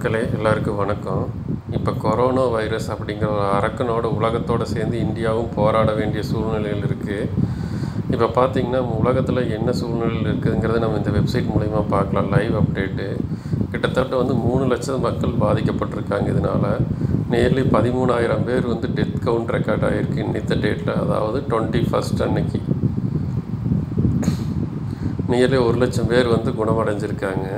மக்களே எல்லாருக்கும் வணக்கம் இப்போ கொரோனா வைரஸ் அப்படிங்கிற ஒரு அரக்கனோட உலகத்தோடு சேர்ந்து இந்தியாவும் போராட வேண்டிய சூழ்நிலையில் இருக்குது இப்போ பார்த்தீங்கன்னா உலகத்தில் என்ன சூழ்நிலையில் இருக்குதுங்கிறத நம்ம இந்த வெப்சைட் மூலிமா பார்க்கலாம் லைவ் அப்டேட்டு கிட்டத்தட்ட வந்து மூணு லட்சம் மக்கள் பாதிக்கப்பட்டிருக்காங்க இதனால் நியர்லி பதிமூணாயிரம் பேர் வந்து டெத் கவுண்ட் ரெக்கார்ட் ஆகிருக்கு இன்னித்த டேட்டில் அதாவது டுவெண்ட்டி ஃபஸ்ட் அன்னைக்கு நியர்லி ஒரு லட்சம் பேர் வந்து குணமடைஞ்சிருக்காங்க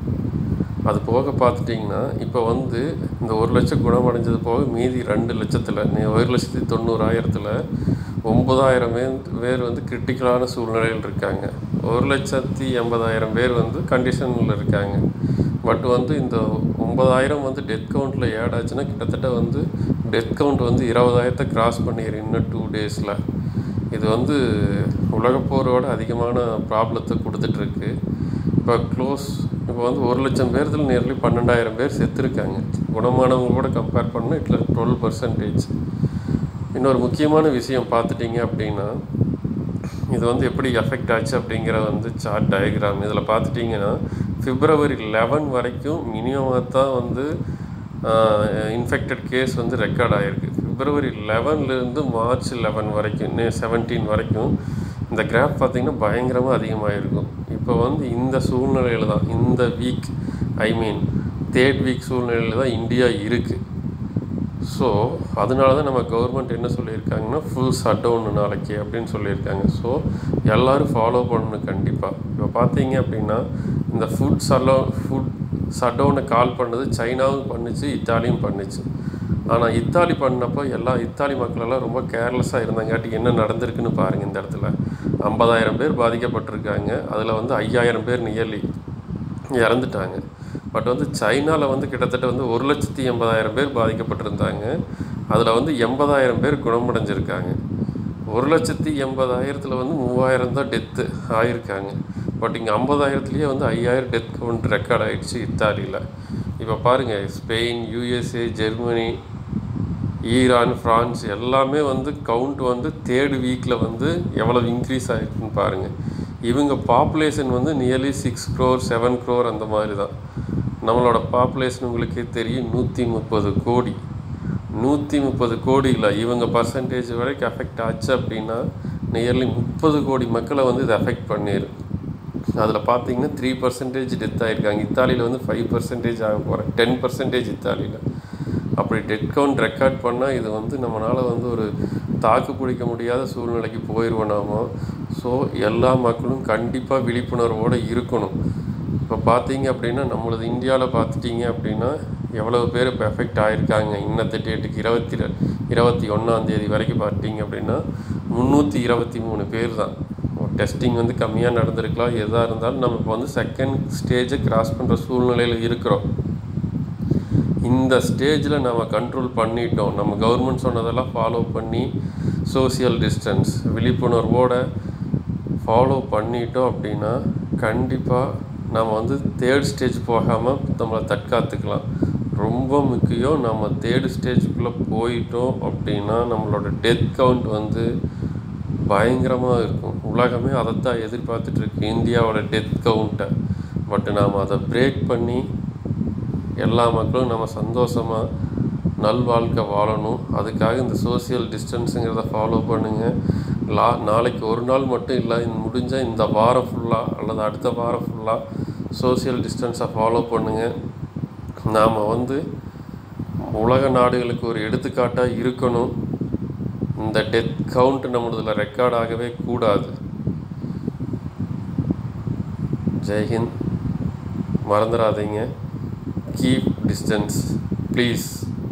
அது போக பார்த்துட்டிங்கன்னா இப்போ வந்து இந்த ஒரு லட்சம் குணமடைஞ்சது போக மீதி ரெண்டு லட்சத்தில் ஒரு லட்சத்தி தொண்ணூறாயிரத்தில் ஒம்பதாயிரம் பேர் பேர் வந்து கிரிட்டிக்கலான சூழ்நிலையில் இருக்காங்க ஒரு லட்சத்தி எண்பதாயிரம் பேர் வந்து கண்டிஷனில் இருக்காங்க பட் வந்து இந்த ஒம்பதாயிரம் வந்து டெத் கவுண்ட்டில் ஆட் ஆச்சுன்னா கிட்டத்தட்ட வந்து டெத் கவுண்ட் வந்து இருபதாயிரத்தை கிராஸ் பண்ணிடுறேன் இன்னும் டூ டேஸில் இது வந்து உலகப்போரோட அதிகமான ப்ராப்ளத்தை கொடுத்துட்ருக்கு இப்போ க்ளோஸ் இப்போ வந்து ஒரு லட்சம் பேர்த்தில் நியர்லி பன்னெண்டாயிரம் பேர் செத்துருக்காங்க குணமானவங்க கூட கம்பேர் பண்ணால் இட்ல டுவெல் பர்சன்டேஜ் இன்னொரு முக்கியமான விஷயம் பார்த்துட்டிங்க அப்படின்னா இது வந்து எப்படி எஃபெக்ட் ஆச்சு அப்படிங்கிற வந்து சார்ட் டயக்ராம் இதில் பார்த்துட்டிங்கன்னா பிப்ரவரி லெவன் வரைக்கும் மினிமமாக தான் வந்து இன்ஃபெக்டட் கேஸ் வந்து ரெக்கார்ட் ஆகிருக்கு பிப்ரவரி லெவன்லேருந்து மார்ச் லெவன் வரைக்கும் செவன்டீன் வரைக்கும் இந்த கிராஃப் பார்த்திங்கன்னா பயங்கரமாக அதிகமாக இருக்கும் இப்போ வந்து இந்த சூழ்நிலையில் தான் இந்த week I mean third week சூழ்நிலையில் தான் இந்தியா இருக்குது ஸோ அதனால தான் நம்ம கவர்மெண்ட் என்ன சொல்லியிருக்காங்கன்னா ஃபுல் ஷட் டவுன் நாளைக்கு அப்படின்னு சொல்லியிருக்காங்க ஸோ எல்லோரும் ஃபாலோ பண்ணணும் கண்டிப்பாக இப்போ பார்த்தீங்க அப்படின்னா இந்த ஃபுட் சல்லோ ஃபுட் ஷட் டவுனை கால் பண்ணது சைனாவும் பண்ணுச்சு இத்தாலியும் பண்ணுச்சு ஆனால் இத்தாலி பண்ணப்போ எல்லா இத்தாலி மக்களெல்லாம் ரொம்ப கேர்லெஸ்ஸாக இருந்தாங்காட்டி என்ன நடந்திருக்குன்னு பாருங்கள் இந்த இடத்துல ஐம்பதாயிரம் பேர் பாதிக்கப்பட்டிருக்காங்க அதில் வந்து ஐயாயிரம் பேர் நியர்லி இறந்துட்டாங்க பட் வந்து சைனாவில் வந்து கிட்டத்தட்ட வந்து ஒரு லட்சத்தி எண்பதாயிரம் பேர் பாதிக்கப்பட்டிருந்தாங்க அதில் வந்து எண்பதாயிரம் பேர் குணமடைஞ்சிருக்காங்க ஒரு லட்சத்தி எண்பதாயிரத்தில் வந்து மூவாயிரம் தான் டெத்து ஆகியிருக்காங்க பட் இங்கே ஐம்பதாயிரத்துலேயே வந்து ஐயாயிரம் டெத் கவுண்ட் ரெக்கார்ட் ஆகிடுச்சு இத்தாலியில் இப்போ பாருங்கள் Spain USA Germany Iran France எல்லாமே வந்து கவுண்ட் வந்து தேர்டு வீக்கில் வந்து எவ்வளோ இன்க்ரீஸ் ஆகிருக்குன்னு பாருங்கள் இவங்க பாப்புலேஷன் வந்து nearly six crore seven crore அந்த மாதிரி தான் நம்மளோட பாப்புலேஷன் உங்களுக்கே தெரியும் நூற்றி முப்பது கோடி நூற்றி முப்பது கோடியில் இவங்க பர்சன்டேஜ் வரைக்கும் அஃபெக்ட் ஆச்சு அப்படின்னா நியர்லி முப்பது கோடி மக்களை வந்து இது அஃபெக்ட் பண்ணிடும் அதில் பார்த்தீங்கன்னா த்ரீ பர்சன்டேஜ் டெத் ஆகிருக்காங்க இத்தாலியில் வந்து ஃபைவ் பர்சன்டேஜ் ஆக போகிறேன் டென் பர்சன்டேஜ் இத்தாலியில் அப்படி டெட் கவுண்ட் ரெக்கார்ட் பண்ணால் இது வந்து நம்மளால் வந்து ஒரு தாக்கு பிடிக்க முடியாத சூழ்நிலைக்கு போயிடுவோம் நாம ஸோ எல்லா மக்களும் கண்டிப்பாக விழிப்புணர்வோடு இருக்கணும் இப்போ பார்த்தீங்க அப்படின்னா நம்மளது இந்தியாவில் பார்த்துட்டிங்க அப்படின்னா எவ்வளோ பேர் இப்போ எஃபெக்ட் ஆகிருக்காங்க இன்னத்த டேட்டுக்கு இருபத்தி இருபத்தி ஒன்றாந்தேதி வரைக்கும் பார்த்தீங்க அப்படின்னா முந்நூற்றி இருபத்தி மூணு பேர் தான் டெஸ்டிங் வந்து கம்மியாக நடந்திருக்கலாம் எதாக இருந்தாலும் நம்ம இப்போ வந்து செகண்ட் ஸ்டேஜை கிராஸ் பண்ணுற சூழ்நிலையில் இருக்கிறோம் இந்த ஸ்டேஜில் நம்ம கண்ட்ரோல் பண்ணிட்டோம் நம்ம கவர்மெண்ட் சொன்னதெல்லாம் ஃபாலோ பண்ணி சோசியல் டிஸ்டன்ஸ் விழிப்புணர்வோடு ஃபாலோ பண்ணிட்டோம் அப்படின்னா கண்டிப்பாக நம்ம வந்து தேர்ட் ஸ்டேஜ் போகாமல் நம்மளை தற்காத்துக்கலாம் ரொம்ப முக்கியம் நம்ம தேர்டு ஸ்டேஜுக்குள்ளே போயிட்டோம் அப்படின்னா நம்மளோட டெத் கவுண்ட் வந்து பயங்கரமாக இருக்கும் உலகமே அதைத்தான் எதிர்பார்த்துட்ருக்கு இந்தியாவோட டெத் கவுண்ட்டை பட் நாம் அதை பிரேக் பண்ணி எல்லா மக்களும் நம்ம சந்தோஷமாக நல்வாழ்க்கை வாழணும் அதுக்காக இந்த சோசியல் டிஸ்டன்ஸுங்கிறத ஃபாலோ பண்ணுங்கள் லா நாளைக்கு ஒரு நாள் மட்டும் இல்லை முடிஞ்சால் இந்த வாரம் ஃபுல்லாக அல்லது அடுத்த வாரம் ஃபுல்லாக சோசியல் டிஸ்டன்ஸை ஃபாலோ பண்ணுங்கள் நாம் வந்து உலக நாடுகளுக்கு ஒரு எடுத்துக்காட்டாக இருக்கணும் இந்த டெத் கவுண்ட் நம்மளதில் ரெக்கார்ட் ஆகவே கூடாது ஜெய்ஹிந்த் மறந்துடாதீங்க கீப் டிஸ்டன்ஸ் ப்ளீஸ்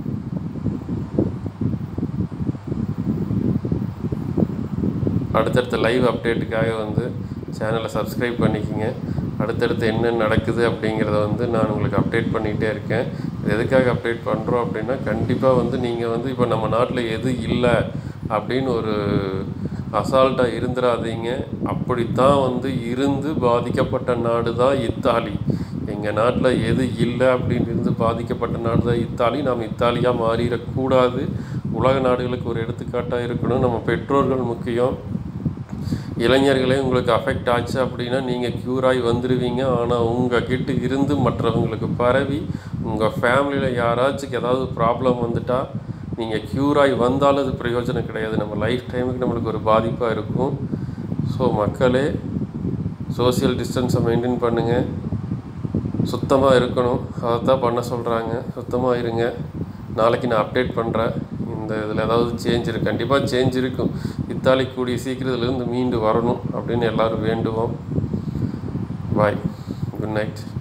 அடுத்தடுத்த லைவ் அப்டேட்டுக்காக வந்து சேனலை சப்ஸ்கிரைப் பண்ணிக்கோங்க அடுத்தடுத்து என்ன நடக்குது அப்படிங்கிறத வந்து நான் உங்களுக்கு அப்டேட் பண்ணிகிட்டே இருக்கேன் இது எதுக்காக அப்டேட் பண்ணுறோம் அப்படின்னா கண்டிப்பாக வந்து நீங்கள் வந்து இப்போ நம்ம நாட்டில் எது இல்லை அப்படின்னு ஒரு அசால்ட்டாக இருந்துடாதீங்க அப்படித்தான் வந்து இருந்து பாதிக்கப்பட்ட நாடு தான் இத்தாலி எங்கள் நாட்டில் எது இல்லை அப்படின்னு இருந்து பாதிக்கப்பட்ட நாடு தான் இத்தாலி நாம் இத்தாலியாக மாறிடக்கூடாது உலக நாடுகளுக்கு ஒரு எடுத்துக்காட்டாக இருக்கணும் நம்ம பெற்றோர்கள் முக்கியம் இளைஞர்களே உங்களுக்கு அஃபெக்ட் ஆச்சு அப்படின்னா நீங்கள் க்யூர் ஆகி வந்துடுவீங்க ஆனால் உங்கள் கிட்ட இருந்து மற்றவங்களுக்கு பரவி உங்கள் ஃபேமிலியில் யாராச்சும் ஏதாவது ப்ராப்ளம் வந்துட்டால் நீங்கள் க்யூர் ஆகி வந்தாலும் அது பிரயோஜனம் கிடையாது நம்ம லைஃப் டைமுக்கு நம்மளுக்கு ஒரு பாதிப்பாக இருக்கும் ஸோ மக்களே சோஷியல் டிஸ்டன்ஸை மெயின்டைன் பண்ணுங்கள் சுத்தமாக இருக்கணும் அதை தான் பண்ண சொல்கிறாங்க சுத்தமாக இருங்க நாளைக்கு நான் அப்டேட் பண்ணுறேன் இந்த இதில் ஏதாவது சேஞ்ச் இருக்கு கண்டிப்பாக சேஞ்ச் இருக்கும் இத்தாலி கூடிய சீக்கிரத்துலேருந்து மீண்டு வரணும் அப்படின்னு எல்லோரும் வேண்டுவோம் பாய் குட் நைட்